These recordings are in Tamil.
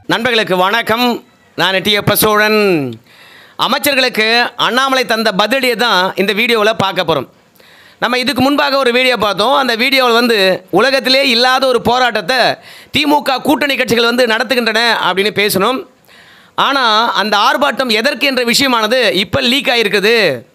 நண்பர்களுக்கு வணக்கம் நான் டிஎப்ப சோழன் அமைச்சர்களுக்கு அண்ணாமலை தந்த பதிலடியை தான் இந்த வீடியோவில் பார்க்க போகிறோம் நம்ம இதுக்கு முன்பாக ஒரு வீடியோ பார்த்தோம் அந்த வீடியோவில் வந்து உலகத்திலே இல்லாத ஒரு போராட்டத்தை திமுக கூட்டணி கட்சிகள் வந்து நடத்துகின்றன அப்படின்னு பேசணும் ஆனால் அந்த ஆர்ப்பாட்டம் எதற்கு என்ற விஷயமானது இப்போ லீக் ஆகிருக்குது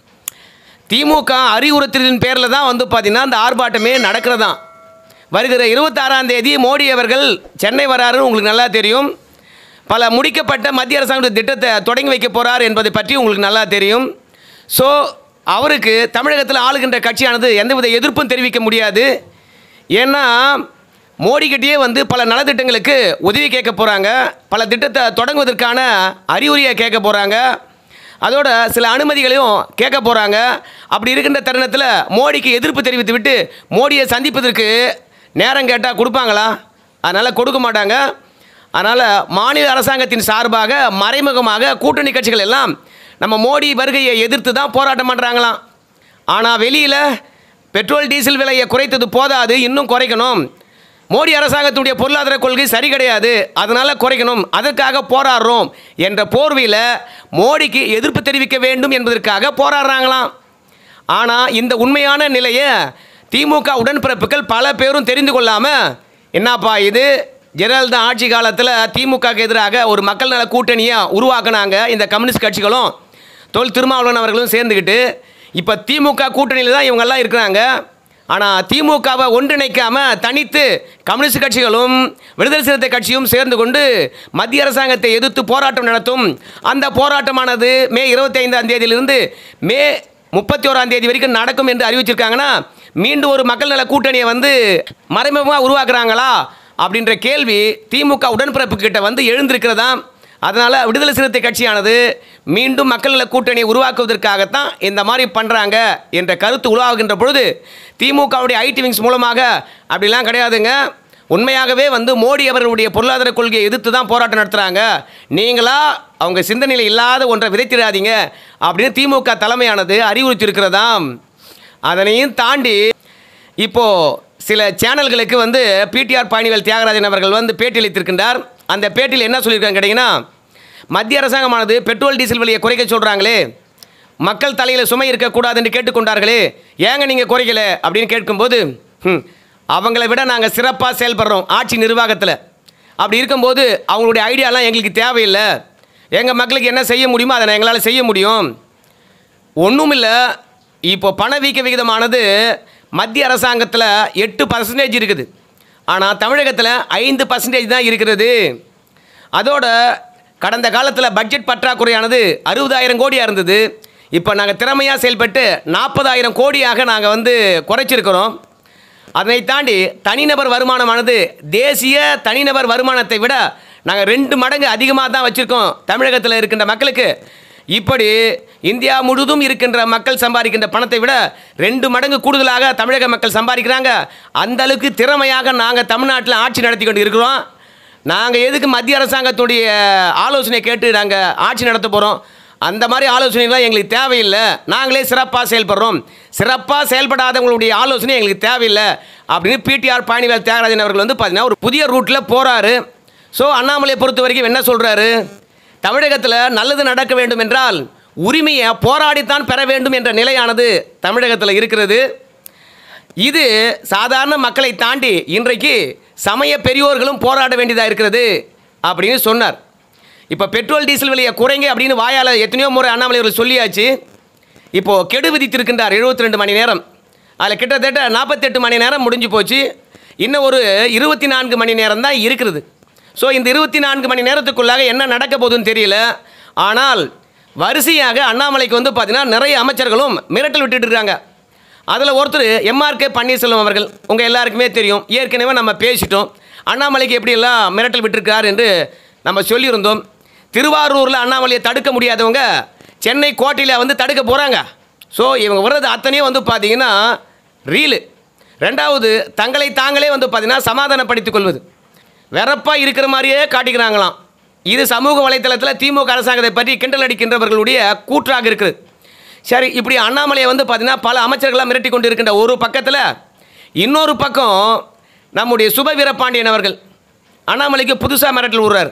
திமுக அறிவுறுத்தலின் பேரில் தான் வந்து பார்த்திங்கன்னா அந்த ஆர்ப்பாட்டமே நடக்கிறதாம் வருகிற இருபத்தாறாம் தேதி மோடி அவர்கள் சென்னை வராருன்னு உங்களுக்கு நல்லா தெரியும் பல முடிக்கப்பட்ட மத்திய அரசாங்கத்துடைய திட்டத்தை தொடங்கி வைக்க போகிறார் என்பதை பற்றி உங்களுக்கு நல்லா தெரியும் ஸோ அவருக்கு தமிழகத்தில் ஆளுகின்ற கட்சியானது எந்தவித எதிர்ப்பும் தெரிவிக்க முடியாது ஏன்னா மோடிக்கிட்டேயே வந்து பல நலத்திட்டங்களுக்கு உதவி கேட்க போகிறாங்க பல திட்டத்தை தொடங்குவதற்கான அறிகுறியை கேட்க போகிறாங்க அதோட சில அனுமதிகளையும் கேட்க போகிறாங்க அப்படி இருக்கின்ற தருணத்தில் மோடிக்கு எதிர்ப்பு தெரிவித்து விட்டு மோடியை சந்திப்பதற்கு நேரம் கேட்டால் கொடுப்பாங்களா அதனால் கொடுக்க மாட்டாங்க அதனால் மாநில அரசாங்கத்தின் சார்பாக மறைமுகமாக கூட்டணி கட்சிகள் எல்லாம் நம்ம மோடி வருகையை எதிர்த்து தான் போராட்டம் பண்ணுறாங்களாம் ஆனால் வெளியில் பெட்ரோல் டீசல் விலையை குறைத்தது போதாது இன்னும் குறைக்கணும் மோடி அரசாங்கத்துடைய பொருளாதார கொள்கை சரி கிடையாது அதனால் குறைக்கணும் அதற்காக போராடுறோம் என்ற போர்வையில் மோடிக்கு எதிர்ப்பு தெரிவிக்க வேண்டும் என்பதற்காக போராடுறாங்களாம் ஆனால் இந்த உண்மையான நிலையை திமுக உடன்பிறப்புகள் பல பேரும் தெரிந்து கொள்ளாமல் என்னப்பா இது ஜெயலலிதா ஆட்சி காலத்தில் திமுகக்கு எதிராக ஒரு மக்கள் நல கூட்டணியை உருவாக்குனாங்க இந்த கம்யூனிஸ்ட் கட்சிகளும் தொல் திருமாவளவன் அவர்களும் சேர்ந்துக்கிட்டு இப்போ திமுக கூட்டணியில் தான் இவங்கெல்லாம் இருக்கிறாங்க ஆனால் திமுகவை ஒன்றிணைக்காம தனித்து கம்யூனிஸ்ட் கட்சிகளும் விடுதலை சிறுத்தை கட்சியும் சேர்ந்து கொண்டு மத்திய அரசாங்கத்தை எதிர்த்து போராட்டம் நடத்தும் அந்த போராட்டமானது மே இருபத்தி ஐந்தாம் தேதியிலிருந்து மே முப்பத்தி ஓராம் தேதி வரைக்கும் நடக்கும் என்று அறிவிச்சிருக்காங்கன்னா மீண்டும் ஒரு மக்கள் நல கூட்டணியை வந்து மறைமுகமாக உருவாக்குறாங்களா அப்படின்ற கேள்வி திமுக உடன்பிறப்பு கிட்ட வந்து எழுந்திருக்கிறதாம் அதனால் விடுதலை சிறுத்தை கட்சியானது மீண்டும் மக்கள் நல கூட்டணியை உருவாக்குவதற்காகத்தான் இந்த மாதிரி பண்ணுறாங்க என்ற கருத்து உருவாகின்ற பொழுது திமுகவுடைய ஐடி விங்ஸ் மூலமாக அப்படிலாம் கிடையாதுங்க உண்மையாகவே வந்து மோடி அவர்களுடைய பொருளாதார கொள்கையை எதிர்த்து தான் போராட்டம் நடத்துகிறாங்க நீங்களா அவங்க சிந்தனையில் இல்லாத ஒன்றை விதைத்திடாதீங்க அப்படின்னு திமுக தலைமையானது அறிவுறுத்தியிருக்கிறதாம் அதனையும் தாண்டி இப்போது சில சேனல்களுக்கு வந்து பிடிஆர் பாணிவேல் தியாகராஜன் அவர்கள் வந்து பேட்டியளித்திருக்கின்றார் அந்த பேட்டியில் என்ன சொல்லியிருக்காங்க கேட்டிங்கன்னா மத்திய அரசாங்கமானது பெட்ரோல் டீசல் விலையை குறைக்க சொல்கிறாங்களே மக்கள் தலையில் சுமை இருக்கக்கூடாது என்று கேட்டுக்கொண்டார்களே ஏங்க நீங்கள் குறைக்கல அப்படின்னு கேட்கும்போது "ஹம், அவங்கள விட நாங்கள் சிறப்பாக செயல்படுறோம் ஆட்சி நிர்வாகத்தில் அப்படி இருக்கும்போது அவங்களுடைய ஐடியாலாம் எங்களுக்கு தேவையில்லை எங்கள் மக்களுக்கு என்ன செய்ய முடியுமோ அதை எங்களால் செய்ய முடியும் ஒன்றுமில்லை இப்போ பணவீக்க விகிதமானது மத்திய அரசாங்கத்தில் எட்டு பர்சன்டேஜ் இருக்குது ஆனால் தமிழகத்தில் ஐந்து பர்சன்டேஜ் தான் இருக்கிறது அதோட கடந்த காலத்தில் பட்ஜெட் பற்றாக்குறையானது அறுபதாயிரம் கோடியாக இருந்தது இப்போ நாங்கள் திறமையாக செயல்பட்டு நாற்பதாயிரம் கோடியாக நாங்கள் வந்து குறைச்சிருக்கிறோம் அதனை தாண்டி தனிநபர் வருமானமானது தேசிய தனிநபர் வருமானத்தை விட நாங்கள் ரெண்டு மடங்கு அதிகமாக தான் வச்சுருக்கோம் தமிழகத்தில் இருக்கின்ற மக்களுக்கு இப்படி இந்தியா முழுதும் இருக்கின்ற மக்கள் சம்பாதிக்கின்ற பணத்தை விட ரெண்டு மடங்கு கூடுதலாக தமிழக மக்கள் சம்பாதிக்கிறாங்க அந்த அளவுக்கு திறமையாக நாங்கள் தமிழ்நாட்டில் ஆட்சி நடத்தி கொண்டு இருக்கிறோம் நாங்கள் எதுக்கு மத்திய அரசாங்கத்துடைய ஆலோசனை கேட்டு நாங்கள் ஆட்சி நடத்த போகிறோம் அந்த மாதிரி ஆலோசனைலாம் எங்களுக்கு தேவையில்லை நாங்களே சிறப்பாக செயல்படுறோம் சிறப்பாக செயல்படாதவங்களுடைய ஆலோசனை எங்களுக்கு தேவையில்லை அப்படின்னு பிடிஆர் பாணிவேல் தியாகராஜன் அவர்கள் வந்து பார்த்தீங்கன்னா ஒரு புதிய ரூட்டில் போகிறாரு ஸோ அண்ணாமலையை பொறுத்த வரைக்கும் என்ன சொல்கிறாரு தமிழகத்தில் நல்லது நடக்க வேண்டும் என்றால் உரிமையை போராடித்தான் பெற வேண்டும் என்ற நிலையானது தமிழகத்தில் இருக்கிறது இது சாதாரண மக்களை தாண்டி இன்றைக்கு சமய பெரியோர்களும் போராட வேண்டியதாக இருக்கிறது அப்படின்னு சொன்னார் இப்போ பெட்ரோல் டீசல் விலையை குறைங்க அப்படின்னு வாயால் எத்தனையோ முறை அண்ணாமலை அவர்கள் சொல்லியாச்சு இப்போது கெடு விதித்திருக்கின்றார் 72 ரெண்டு மணி நேரம் அதில் கிட்டத்தட்ட நாற்பத்தெட்டு மணி நேரம் முடிஞ்சு போச்சு இன்னும் ஒரு இருபத்தி நான்கு மணி நேரம் தான் இருக்கிறது ஸோ இந்த இருபத்தி நான்கு மணி நேரத்துக்குள்ளாக என்ன நடக்க போகுதுன்னு தெரியல ஆனால் வரிசையாக அண்ணாமலைக்கு வந்து பார்த்தீங்கன்னா நிறைய அமைச்சர்களும் மிரட்டல் விட்டுட்டு இருக்காங்க அதில் ஒருத்தர் எம்ஆர்கே பன்னீர்செல்வம் அவர்கள் உங்கள் எல்லாருக்குமே தெரியும் ஏற்கனவே நம்ம பேசிட்டோம் அண்ணாமலைக்கு எப்படியெல்லாம் மிரட்டல் விட்டிருக்கார் என்று நம்ம சொல்லியிருந்தோம் திருவாரூரில் அண்ணாமலையை தடுக்க முடியாதவங்க சென்னை கோட்டையில் வந்து தடுக்க போகிறாங்க ஸோ இவங்க வர்றது அத்தனையும் வந்து பார்த்தீங்கன்னா ரீலு ரெண்டாவது தங்களை தாங்களே வந்து பார்த்தீங்கன்னா சமாதானப்படுத்திக் கொள்வது வெறப்பாக இருக்கிற மாதிரியே காட்டிக்கிறாங்களாம் இது சமூக வலைத்தளத்தில் திமுக அரசாங்கத்தை பற்றி கிண்டல் அடிக்கின்றவர்களுடைய கூற்றாக இருக்குது சரி இப்படி அண்ணாமலையை வந்து பார்த்தீங்கன்னா பல அமைச்சர்களாக மிரட்டி கொண்டு இருக்கின்ற ஒரு பக்கத்தில் இன்னொரு பக்கம் நம்முடைய சுப வீரபாண்டியன் அவர்கள் அண்ணாமலைக்கு புதுசாக மிரட்டல் விடுறார்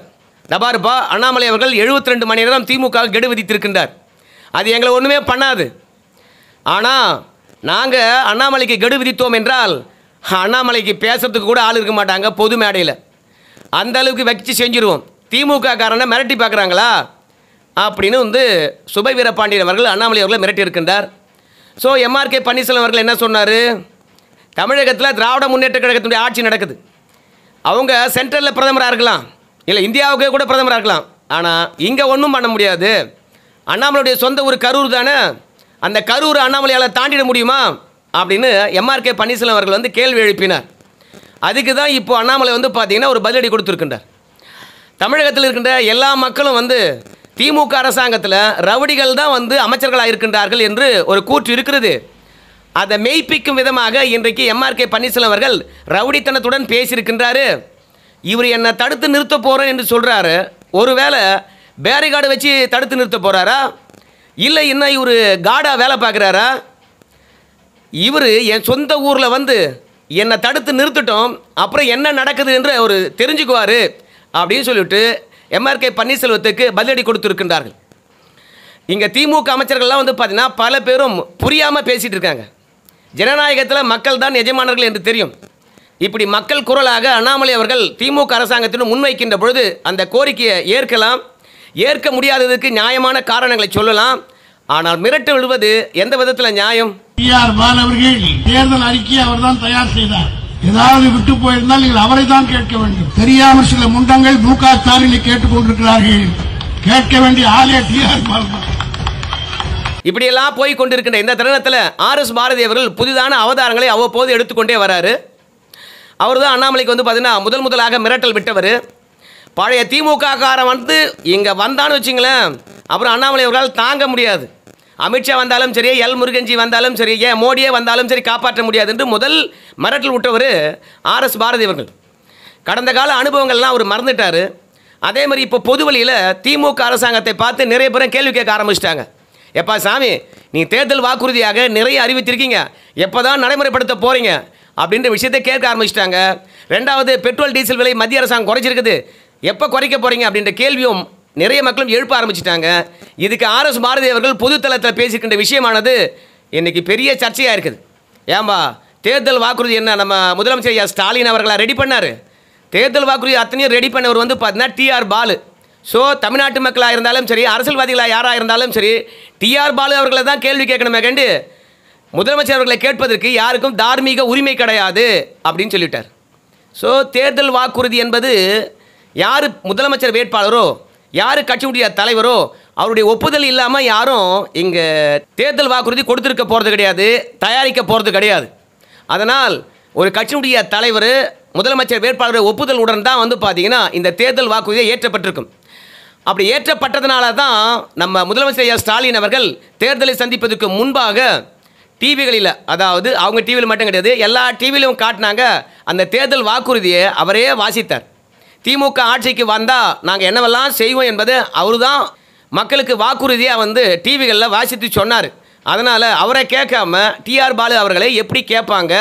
நபாருப்பா அண்ணாமலை அவர்கள் 72 ரெண்டு மணி நேரம் திமுக கெடு விதித்திருக்கின்றார் அது எங்களை ஒன்றுமே பண்ணாது ஆனால் நாங்கள் அண்ணாமலைக்கு கெடு விதித்தோம் என்றால் அண்ணாமலைக்கு பேசுறதுக்கு கூட ஆள் இருக்க மாட்டாங்க பொது மேடையில் அந்த அளவுக்கு வச்சு செஞ்சுருவோம் திமுக காரனை மிரட்டி பார்க்குறாங்களா அப்படின்னு வந்து சுபை வீரபாண்டியன் அவர்கள் அண்ணாமலை அவர்களை மிரட்டி இருக்கின்றார் ஸோ எம்ஆர்கே பன்னீர்செல்வம் அவர்கள் என்ன சொன்னார் தமிழகத்தில் திராவிட முன்னேற்ற கழகத்தினுடைய ஆட்சி நடக்குது அவங்க சென்ட்ரலில் பிரதமராக இருக்கலாம் இல்லை இந்தியாவுக்கே கூட பிரதமராக இருக்கலாம் ஆனால் இங்கே ஒன்றும் பண்ண முடியாது அண்ணாமலையுடைய சொந்த ஊர் கரூர் தானே அந்த கரூர் அண்ணாமலையால் தாண்டிட முடியுமா அப்படின்னு எம்ஆர்கே பன்னீர்செல்வம் அவர்கள் வந்து கேள்வி எழுப்பினார் அதுக்கு தான் இப்போ அண்ணாமலை வந்து பார்த்தீங்கன்னா ஒரு பதிலடி கொடுத்துருக்கின்றார் தமிழகத்தில் இருக்கின்ற எல்லா மக்களும் வந்து திமுக அரசாங்கத்தில் ரவுடிகள் தான் வந்து அமைச்சர்களாக இருக்கின்றார்கள் என்று ஒரு கூற்று இருக்கிறது அதை மெய்ப்பிக்கும் விதமாக இன்றைக்கு எம்ஆர்கே பன்னீர்செல்வம் அவர்கள் ரவுடித்தனத்துடன் பேசியிருக்கின்றாரு இவர் என்னை தடுத்து நிறுத்த போகிறேன் என்று சொல்கிறாரு ஒருவேளை பேரிகார்டு வச்சு தடுத்து நிறுத்த போகிறாரா இல்லை இன்னும் இவர் காடா வேலை பார்க்குறாரா இவர் என் சொந்த ஊரில் வந்து என்னை தடுத்து நிறுத்திட்டோம் அப்புறம் என்ன நடக்குது என்று அவர் தெரிஞ்சுக்குவார் அப்படின்னு சொல்லிவிட்டு எம்ஆர்கே பன்னீர்செல்வத்துக்கு பதிலடி கொடுத்துருக்கின்றார்கள் இங்கே திமுக அமைச்சர்கள்லாம் வந்து பார்த்தீங்கன்னா பல பேரும் புரியாமல் பேசிகிட்டு இருக்காங்க ஜனநாயகத்தில் மக்கள் தான் எஜமானர்கள் என்று தெரியும் இப்படி மக்கள் குரலாக அண்ணாமலை அவர்கள் திமுக அரசாங்கத்திடம் முன்வைக்கின்ற பொழுது அந்த கோரிக்கையை ஏற்கலாம் ஏற்க முடியாததுக்கு நியாயமான காரணங்களை சொல்லலாம் ஆனால் மிரட்டு விடுவது எந்த விதத்தில் நியாயம் டி ஆர் பால் அவர்கள் தேர்தல் அறிக்கையை அவர்தான் தயார் செய்தார் ஏதாவது விட்டு போயிருந்தால் நீங்கள் அவரை தான் கேட்க வேண்டும் தெரியாமல் சில முண்டங்கள் மு க ஸ்டாலினை கேட்டுக் கொண்டிருக்கிறார்கள் கேட்க வேண்டிய ஆளே டி ஆர் பால் தான் இப்படியெல்லாம் போய் கொண்டிருக்கின்ற இந்த தருணத்தில் ஆர்எஸ் பாரதி அவர்கள் புதிதான அவதாரங்களை அவ்வப்போது எடுத்துக்கொண்டே வராரு அவர் தான் அண்ணாமலைக்கு வந்து பார்த்தீங்கன்னா முதல் முதலாக மிரட்டல் விட்டவர் பழைய திமுக காரன் வந்து இங்கே வந்தான்னு வச்சுங்களேன் அப்புறம் அண்ணாமலை அவர்களால் தாங்க முடியாது அமித்ஷா வந்தாலும் சரி எல் முருகன்ஜி வந்தாலும் சரி ஏன் மோடியே வந்தாலும் சரி காப்பாற்ற முடியாது என்று முதல் மிரட்டல் விட்டவர் ஆர்எஸ் பாரதி அவர்கள் கடந்த கால அனுபவங்கள்லாம் அவர் மறந்துட்டார் அதே மாதிரி இப்போ பொது வழியில் திமுக அரசாங்கத்தை பார்த்து நிறைய பேரும் கேள்வி கேட்க ஆரம்பிச்சிட்டாங்க எப்பா சாமி நீ தேர்தல் வாக்குறுதியாக நிறைய அறிவித்திருக்கீங்க எப்போ தான் நடைமுறைப்படுத்த போகிறீங்க அப்படின்ற விஷயத்தை கேட்க ஆரம்பிச்சிட்டாங்க ரெண்டாவது பெட்ரோல் டீசல் விலை மத்திய அரசாங்கம் குறைச்சிருக்குது எப்போ குறைக்க போகிறீங்க அப்படின்ற கேள்வியும் நிறைய மக்களும் எழுப்ப ஆரம்பிச்சிட்டாங்க இதுக்கு ஆர்எஸ் பாரதி அவர்கள் பொதுத்தளத்தில் பேசிக்கின்ற விஷயமானது இன்னைக்கு பெரிய சர்ச்சையாக இருக்குது ஏம்பா தேர்தல் வாக்குறுதி என்ன நம்ம முதலமைச்சர் ஐயா ஸ்டாலின் அவர்களா ரெடி பண்ணார் தேர்தல் வாக்குறுதி அத்தனையும் ரெடி பண்ணவர் வந்து பார்த்தீங்கன்னா டிஆர் பாலு ஸோ தமிழ்நாட்டு மக்களாக இருந்தாலும் சரி அரசியல்வாதிகளாக யாராக இருந்தாலும் சரி டிஆர் பாலு அவர்களை தான் கேள்வி கேட்கணுமே கண்டு முதலமைச்சர் அவர்களை கேட்பதற்கு யாருக்கும் தார்மீக உரிமை கிடையாது அப்படின்னு சொல்லிட்டார் ஸோ தேர்தல் வாக்குறுதி என்பது யார் முதலமைச்சர் வேட்பாளரோ யார் கட்சியுடைய தலைவரோ அவருடைய ஒப்புதல் இல்லாமல் யாரும் இங்கே தேர்தல் வாக்குறுதி கொடுத்துருக்க போகிறது கிடையாது தயாரிக்க போகிறது கிடையாது அதனால் ஒரு கட்சியுடைய தலைவர் முதலமைச்சர் வேட்பாளர் ஒப்புதலுடன் தான் வந்து பார்த்தீங்கன்னா இந்த தேர்தல் வாக்குறுதியை ஏற்றப்பட்டிருக்கும் அப்படி ஏற்றப்பட்டதுனால தான் நம்ம முதலமைச்சர் ஐயா ஸ்டாலின் அவர்கள் தேர்தலை சந்திப்பதற்கு முன்பாக டிவிகளில் அதாவது அவங்க டிவியில் மட்டும் கிடையாது எல்லா டிவிலையும் காட்டினாங்க அந்த தேர்தல் வாக்குறுதியை அவரே வாசித்தார் திமுக ஆட்சிக்கு வந்தால் நாங்கள் என்னவெல்லாம் செய்வோம் என்பதை அவரு தான் மக்களுக்கு வாக்குறுதியாக வந்து டிவிகளில் வாசித்து சொன்னார் அதனால் அவரை கேட்காம டிஆர் பாலு அவர்களை எப்படி கேட்பாங்க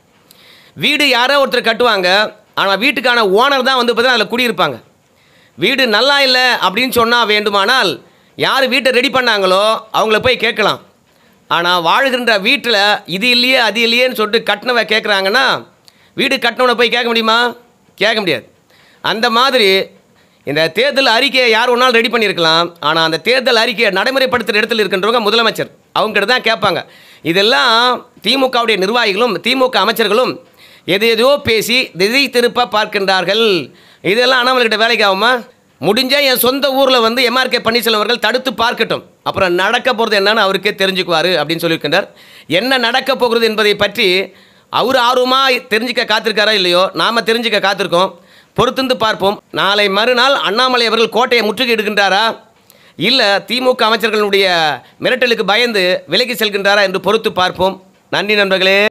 வீடு யாரோ ஒருத்தர் கட்டுவாங்க ஆனால் வீட்டுக்கான ஓனர் தான் வந்து பார்த்தீங்கன்னா அதில் குடியிருப்பாங்க வீடு நல்லா இல்லை அப்படின்னு சொன்னால் வேண்டுமானால் யார் வீட்டை ரெடி பண்ணாங்களோ அவங்கள போய் கேட்கலாம் ஆனால் வாழ்கின்ற வீட்டில் இது இல்லையே அது இல்லையேன்னு சொல்லிட்டு கட்டினவ கேட்குறாங்கன்னா வீடு கட்டினவனை போய் கேட்க முடியுமா கேட்க முடியாது அந்த மாதிரி இந்த தேர்தல் அறிக்கையை யார் ஒன்றாலும் ரெடி பண்ணியிருக்கலாம் ஆனால் அந்த தேர்தல் அறிக்கையை நடைமுறைப்படுத்துகிற இடத்துல இருக்கின்றவங்க முதலமைச்சர் அவங்ககிட்ட தான் கேட்பாங்க இதெல்லாம் திமுகவுடைய நிர்வாகிகளும் திமுக அமைச்சர்களும் எது எதையோ பேசி திசை திருப்ப பார்க்கின்றார்கள் இதெல்லாம் அண்ணாமலைகிட்ட வேலைக்கு ஆகுமா முடிஞ்சால் என் சொந்த ஊரில் வந்து எம்ஆர்கே பன்னீர்செல்வம் அவர்கள் தடுத்து பார்க்கட்டும் அப்புறம் நடக்க போகிறது என்னன்னு அவருக்கே தெரிஞ்சுக்குவார் அப்படின்னு சொல்லியிருக்கின்றார் என்ன நடக்க போகிறது என்பதை பற்றி அவர் ஆர்வமாக தெரிஞ்சுக்க காத்திருக்காரா இல்லையோ நாம் தெரிஞ்சுக்க காத்திருக்கோம் பொறுத்திருந்து பார்ப்போம் நாளை மறுநாள் அண்ணாமலை அவர்கள் கோட்டையை முற்றுகையிடுகின்றாரா இல்லை திமுக அமைச்சர்களுடைய மிரட்டலுக்கு பயந்து விலகி செல்கின்றாரா என்று பொறுத்து பார்ப்போம் நன்றி நண்பர்களே